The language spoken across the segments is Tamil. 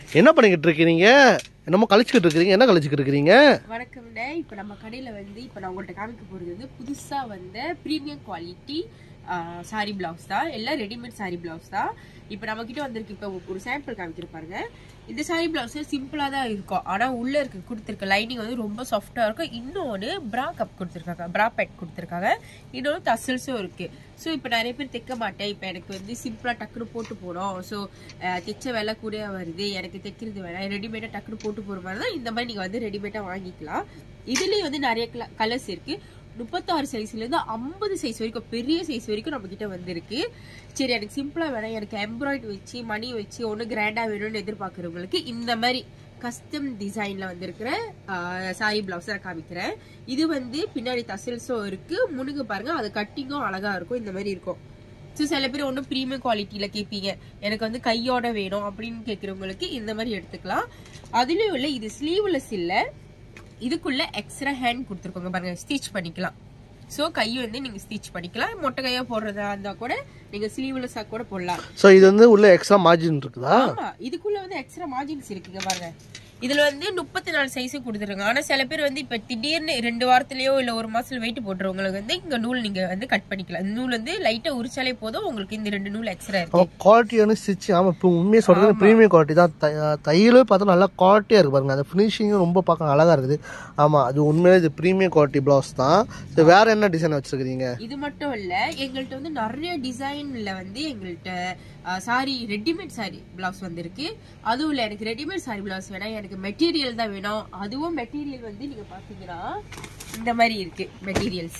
என்ன பண்ணிக்கிட்டு இருக்கீங்க என்னமோ கழிச்சுக்கிட்டு இருக்கிறீங்க என்ன கழிச்சுக்கிட்டு இருக்கிறீங்க வணக்கம்ண்ணே இப்போ நம்ம கடையில் வந்து இப்போ நான் உங்கள்கிட்ட காமிக்க போகிறது வந்து புதுசாக வந்த ப்ரீமியம் குவாலிட்டி சாரி பிளவுஸ் தான் எல்லாம் ரெடிமேட் சாரி பிளவுஸ் தான் இப்போ நம்மக்கிட்ட வந்திருக்கு இப்போ ஒரு சாம்பிள் காமிக்கிற பாருங்க இந்த சாரி பிளவுஸ் சிம்பிளாக தான் இருக்கும் ஆனால் உள்ளே இருக்க கொடுத்துருக்க லைனிங் வந்து ரொம்ப சாஃப்டாக இருக்கும் இன்னொன்று ப்ரா கப் கொடுத்துருக்காங்க ப்ரா பேட் கொடுத்துருக்காங்க இன்னொன்று தசல்ஸும் இருக்குது ஸோ இப்போ நிறைய பேர் தைக்க மாட்டேன் இப்போ எனக்கு வந்து சிம்பிளாக டக்குனு போட்டு போகிறோம் ஸோ தைச்ச விலை கூட வருது எனக்கு தைக்கிறது வேணாம் ரெடிமேடாக டக்குனு போட்டு போகிற மாதிரி தான் இந்த மாதிரி நீங்கள் வந்து ரெடிமேடாக வாங்கிக்கலாம் இதுலேயும் வந்து நிறைய கலர்ஸ் இருக்குது முப்பத்தாறு சைஸ்லேருந்து ஐம்பது சைஸ் வரைக்கும் பெரிய சைஸ் வரைக்கும் நம்ம கிட்ட வந்திருக்கு சரி எனக்கு சிம்பிளாக வேணாம் எனக்கு எம்ப்ராய்டு வச்சு மணி வச்சு ஒன்று கிராண்டாக வேணும்னு எதிர்பார்க்குறவங்களுக்கு இந்த மாதிரி கஸ்டம் டிசைனில் வந்திருக்கிற சாரி பிளவுஸ் நான் காமிக்கிறேன் இது வந்து பின்னாடி தசில்ஸும் இருக்குது முனுகு பாருங்க அது கட்டிங்கும் அழகாக இருக்கும் இந்த மாதிரி இருக்கும் ஸோ சில பேர் ஒன்றும் ப்ரீமியம் குவாலிட்டியில் கேட்பீங்க எனக்கு வந்து கையோட வேணும் அப்படின்னு கேட்குறவங்களுக்கு இந்த மாதிரி எடுத்துக்கலாம் அதுலேயும் இல்லை இது ஸ்லீவ்லெஸ் இல்லை இதுக்குள்ள எக்ஸ்ட்ரா ஹேண்ட் கொடுத்துருக்கோங்க பாருங்க ஸ்டிச் பண்ணிக்கலாம் ஸோ கை வந்து நீங்க ஸ்டிச் பண்ணிக்கலாம் மொட்டை கையா போடுறதா இருந்தா கூட நீங்க ஸ்லீவ்லெஸ்ஸா கூட போடலாம் ஸோ இது வந்து உள்ள எக்ஸ்ட்ரா மார்ஜின் இருக்குதா ஆமா இதுக்குள்ள வந்து எக்ஸ்ட்ரா மார்ஜின்ஸ் இருக்குங்க பாருங்க இதுல வந்து முப்பத்தி நாலு சைஸும் கொடுத்துருங்க ஆனா சில பேர் வந்து இப்ப திடீர்னு ரெண்டு வாரத்திலயோ இல்ல ஒரு மாசத்துல வெயிட் போட்டுறவங்களுக்கு வந்து இங்க நூல் நீங்க வந்து கட் பண்ணிக்கலாம் இந்த நூல் வந்து லைட்டா உரிச்சாலே போதும் உங்களுக்கு இந்த ரெண்டு நூல் எக்ஸ்ட்ரா இருக்கு குவாலிட்டி வந்து ஸ்டிச் ஆமாம் இப்போ உண்மையை சொல்கிறது ப்ரீமியம் குவாலிட்டி தான் த- தையலே பார்த்தா நல்லா குவாலிட்டியாக இருக்கு பாருங்க அந்த ஃபினிஷிங்கும் ரொம்ப பார்க்க அழகாக இருக்குது ஆமாம் அது உண்மையிலே இது ப்ரீமியம் குவாலிட்டி ப்ளவுஸ் தான் இது வேற என்ன டிசைன் வச்சிருக்கீங்க இது மட்டும் இல்ல எங்கள்கிட்ட வந்து நிறைய டிசைன்ல வந்து எங்கள்கிட்ட சாரி ரெடிமேட் சாரி பிளவுஸ் வந்திருக்கு அதுவும் இல்ல எனக்கு ரெடிமேட் சாரி பிளவுஸ் வேணாம் எனக்கு மெட்டீரியல் தான் வேணும் அதுவும் மெட்டீரியல் வந்து நீங்க பாத்தீங்கன்னா இந்த மாதிரி இருக்கு மெட்டீரியல்ஸ்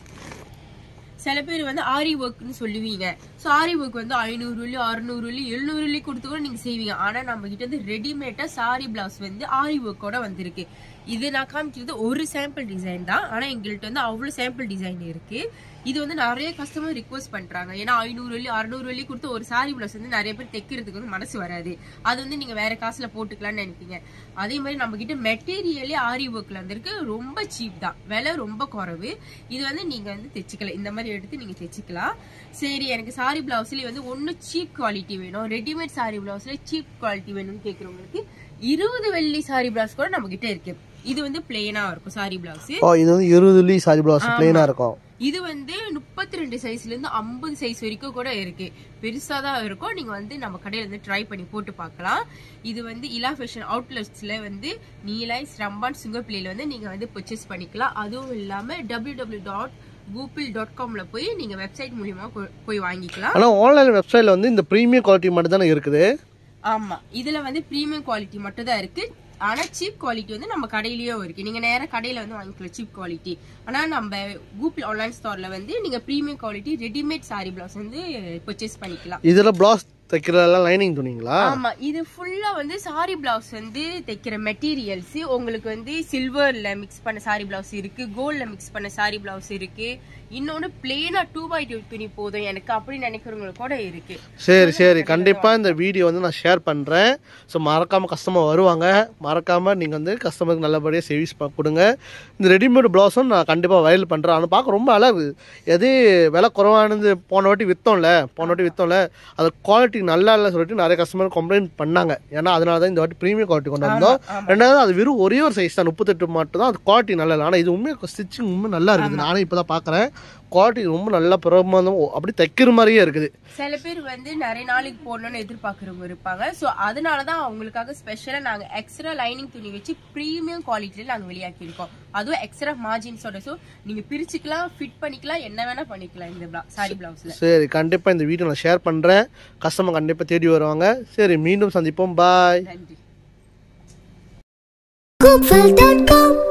சில பேர் வந்து ஆரி ஒர்க்னு சொல்லுவீங்க ஸோ ஆரி ஒர்க் வந்து ஐநூறுலி அறுநூறுலி எழுநூறுலி கொடுத்து கூட நீங்க செய்வீங்க ஆனா நம்ம கிட்ட வந்து ரெடிமேடா சாரி பிளவுஸ் வந்து ஆரி ஒர்க்கோட வந்திருக்கு இது நான் காமிக்கிறது ஒரு சாம்பிள் டிசைன் தான் ஆனா எங்கள்கிட்ட வந்து அவ்வளவு சாம்பிள் டிசைன் இருக்கு இது வந்து நிறைய கஸ்டமர் ரிக்வஸ்ட் பண்றாங்க ஏன்னா ஐநூறு வெள்ளி அறுநூறு வெள்ளி கொடுத்து ஒரு சாரி பிளவுஸ் வந்து நிறைய பேர் தைக்கிறதுக்கு வந்து மனசு வராது அது வந்து நீங்க வேற காசுல போட்டுக்கலாம்னு நினைப்பீங்க அதே மாதிரி நம்ம கிட்ட மெட்டீரியலே ஆரி ஒர்க்ல வந்திருக்கு ரொம்ப சீப் தான் விலை ரொம்ப குறைவு இது வந்து நீங்க வந்து தைச்சிக்கலாம் இந்த மாதிரி எடுத்து நீங்க தைச்சிக்கலாம் சரி எனக்கு சாரி பிளவுஸ்லயே வந்து ஒண்ணு சீப் குவாலிட்டி வேணும் ரெடிமேட் சாரி பிளவுஸ்ல சீப் குவாலிட்டி வேணும்னு கேக்குறவங்களுக்கு இருபது வெள்ளி சாரி பிளவுஸ் கூட நம்ம கிட்ட இருக்கு இது வந்து பிளெயினா இருக்கும் சாரி பிளவுஸ் ஓ இது வந்து இருபதுலி சாரி ப்ளவுஸ் பிளெயினாக இருக்கும் இது வந்து முப்பத்தி ரெண்டு சைஸ்ல இருந்து ஐம்பது சைஸ் வரைக்கும் கூட இருக்கு பெருசா தான் இருக்கும் நீங்க வந்து நம்ம கடையில இருந்து ட்ரை பண்ணி போட்டு பார்க்கலாம் இது வந்து இலா ஃபேஷன் அவுட்லெட்ஸ்ல வந்து நீலாய் ஸ்ரம்பான் சுங்கப்பிள்ளையில வந்து நீங்க வந்து பர்ச்சேஸ் பண்ணிக்கலாம் அதுவும் இல்லாம W W dot Google dot காம்ல போய் நீங்க வெப்சைட் மூலியமா கொ- போய் வாங்கிக்கலாம் ஆனால் ஆன்லைன் வெப்சைட்டில் வந்து இந்த ப்ரீமியம் குவாலிட்டி மட்டும் தானே இருக்குது ஆமா இதுல வந்து பிரீமியம் குவாலிட்டி மட்டும் தான் இருக்கு ஆனா சீப் குவாலிட்டி வந்து நம்ம கடையிலயும் இருக்கு நீங்க நேரா கடையில வந்து வாங்கிக்கலாம் சீப் குவாலிட்டி ஆனா நம்ம கூகுள் ஆன்லைன் ஸ்டோர்ல வந்து நீங்க premium quality readymade sari blouse வந்து பர்ச்சேஸ் பண்ணிக்கலாம் இதில் ப்ளவுஸ் தைக்கிறதெல்லாம் லைனிங் துணிங்களா ஆமா இது ஃபுல்லா வந்து சாரி பிளவுஸ் வந்து தைக்கிற மெட்டீரியல்ஸ் உங்களுக்கு வந்து சில்வர்ல மிக்ஸ் பண்ண சாரி பிளவுஸ் இருக்கு கோல்ட்ல மிக்ஸ் பண்ண சாரி பிளவுஸ் இருக்கு இன்னொன்னு பிளேனா டூ பை டூ துணி போதும் எனக்கு அப்படின்னு நினைக்கிறவங்களுக்கு கூட இருக்கு சரி சரி கண்டிப்பாக இந்த வீடியோ வந்து நான் ஷேர் பண்ணுறேன் ஸோ மறக்காமல் கஸ்டமர் வருவாங்க மறக்காமல் நீங்கள் வந்து கஸ்டமருக்கு நல்லபடியாக சர்வீஸ் ப- கொடுங்க இந்த ரெடிமேட் ப்ளவுஸும் நான் கண்டிப்பாக வயல் பண்ணுறேன் ஆனால் பார்க்க ரொம்ப அழகு எது விலை குறைவானது போன வாட்டி விற்றோம்ல போன வாட்டி விற்றோம்ல அது குவாலிட்டி நல்லா இல்லை சொல்லிட்டு நிறைய கஸ்டமர் கம்ப்ளைண்ட் பண்ணாங்க ஏன்னா அதனால தான் இந்த வாட்டி ப்ரீமியம் குவாலிட்டி கொண்டு வந்தோம் ரெண்டாவது அது வெறும் ஒரே ஒரு சைஸ் தான் முப்பத்தெட்டு மட்டும் தான் அது குவாலிட்டி நல்லா இல்லை ஆனால் இது உண்மையாக ஸ்டிச்சிங் உண்மை நல்லா இருக்குது நானே இப்போ தான் பார்க்குறேன் குவாலிட்டி ரொம்ப நல்லா பிரமாதம் அப்படி தைக்கிற மாதிரியே இருக்குது சில பேர் வந்து நிறைய நாளைக்கு போடணும்னு எதிர்பார்க்கறவங்க இருப்பாங்க ஸோ அதனால தான் அவங்களுக்காக ஸ்பெஷலாக நாங்கள் எக்ஸ்ட்ரா லைனிங் துணி வச்சு ப்ரீமியம் குவாலிட்டியில் நாங்கள் வெளியாக்கியிருக்கோம் அதுவும் எக்ஸ்ட்ரா மார்ஜின்ஸோட ஸோ நீங்கள் பிரிச்சுக்கலாம் ஃபிட் பண்ணிக்கலாம் என்ன வேணா பண்ணிக்கலாம் இந்த சாரி பிளவுஸில் சரி கண்டிப்பாக இந்த வீடியோ நான் ஷேர் பண்ணுறேன் கஸ்டமர் கண்டிப்பாக தேடி வருவாங்க சரி மீண்டும் சந்திப்போம் பாய் நன்றி Coopville.com